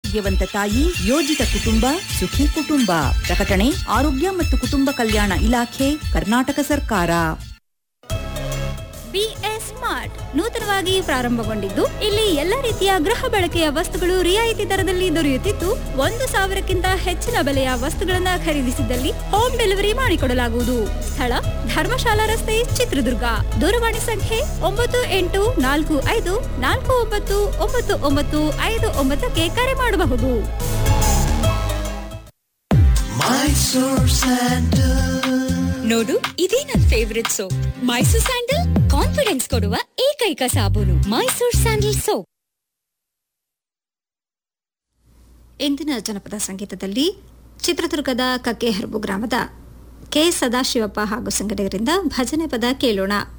ಆರೋಗ್ಯವಂತ ತಾಯಿ ಯೋಜಿತ ಕುಟುಂಬ ಸುಖಿ ಕುಟುಂಬ ಪ್ರಕಟಣೆ ಆರೋಗ್ಯ ಮತ್ತು ಕುಟುಂಬ ಕಲ್ಯಾಣ ಇಲಾಖೆ ಕರ್ನಾಟಕ ಸರ್ಕಾರ ಬಿಎಸ್ ಸ್ಮಾರ್ಟ್ ನೂತನವಾಗಿ ಪ್ರಾರಂಭಗೊಂಡಿದ್ದು ಇಲ್ಲಿ ಎಲ್ಲ ರೀತಿಯ ಗೃಹ ಬಳಕೆಯ ವಸ್ತುಗಳು ರಿಯಾಯಿತಿ ದರದಲ್ಲಿ ದೊರೆಯುತ್ತಿದ್ದು ಒಂದು ಸಾವಿರಕ್ಕಿಂತ ಹೆಚ್ಚಿನ ಬೆಲೆಯ ವಸ್ತುಗಳನ್ನ ಖರೀದಿಸಿದಲ್ಲಿ ಹೋಮ್ ಡೆಲಿವರಿ ಮಾಡಿಕೊಡಲಾಗುವುದು ಸ್ಥಳ ಧರ್ಮಶಾಲಾ ರಸ್ತೆ ಚಿತ್ರದುರ್ಗ ದೂರವಾಣಿ ಸಂಖ್ಯೆ ಒಂಬತ್ತು ಎಂಟು ನಾಲ್ಕು ಐದು ನಾಲ್ಕು ಒಂಬತ್ತು ಒಂಬತ್ತು ಒಂಬತ್ತು ಐದು ಒಂಬತ್ತಕ್ಕೆ ಕರೆ ಮಾಡಬಹುದು ನೋಡು ಇದೇ ನನ್ favourite soap Mysore sandal confidence ಕೊಡುವ ಏಕೈಕ ಸಾಬೂನು ಮೈಸೂರ್ ಸ್ಯಾಂಡಲ್ ಸೋಪ್ ಇಂದಿನ ಜನಪದ ಸಂಗೀತದಲ್ಲಿ ಚಿತ್ರದುರ್ಗದ ಕಕ್ಕೇಹರಬು ಗ್ರಾಮದ ಕೆ ಸದಾಶಿವಪ್ಪ ಹಾಗೂ ಸಂಗಡಿಗರಿಂದ ಭಜನೆ ಪದ ಕೇಳೋಣ